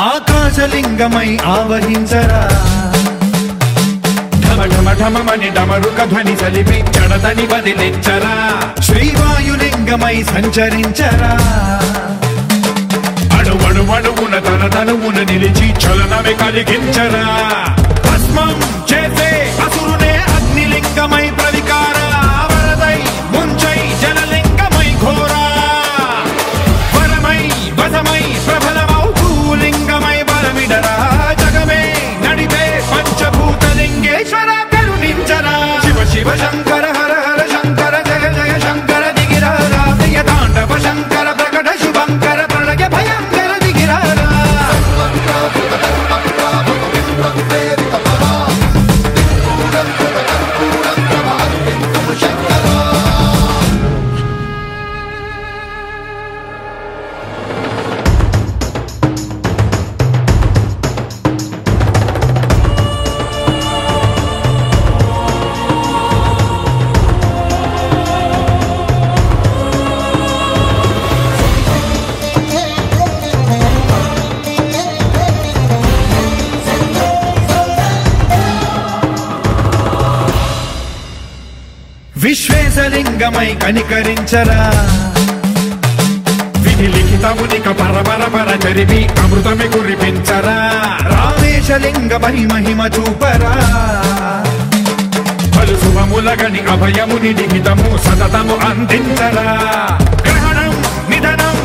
ఆకాశలింగమై ఆవహించరా ఢమ ఢమ ఢమమని డమరుక ధ్వని సలిపి జడతని వదిలించరా శ్రీవాయులింగమై సంచరించరా అణువణు అణువున తన తనువున నిలిచి చలనమే కలిగించరా భస్మం చేసే అసురునే అగ్నిలింగమై ప్రవికార వరదై ముంచై జలలింగమై ఘోరా వరమై వశమై ప్రబలమౌ భూలింగమై బలమిడరా జగమే నడిపే పంచభూతలింగేశ్వర కరుణించరా శివ శివ శంకర హర హర శంకర జయ జయ శంకర దిగిరారా ప్రియ తాండవ శంకర ప్రకట శుభంకర ప్రళయ భయంకర దిగిరారా విశ్వేశలింగమై కనికరించరా విధి లిఖితమునిక పరపర పర చరివి అమృతమి కురిపించరా రామేశలింగమై మహిమ చూపరా పలు శుభములగని అభయముని లిఖితము సతతము అందించరా గ్రహణం నిధనం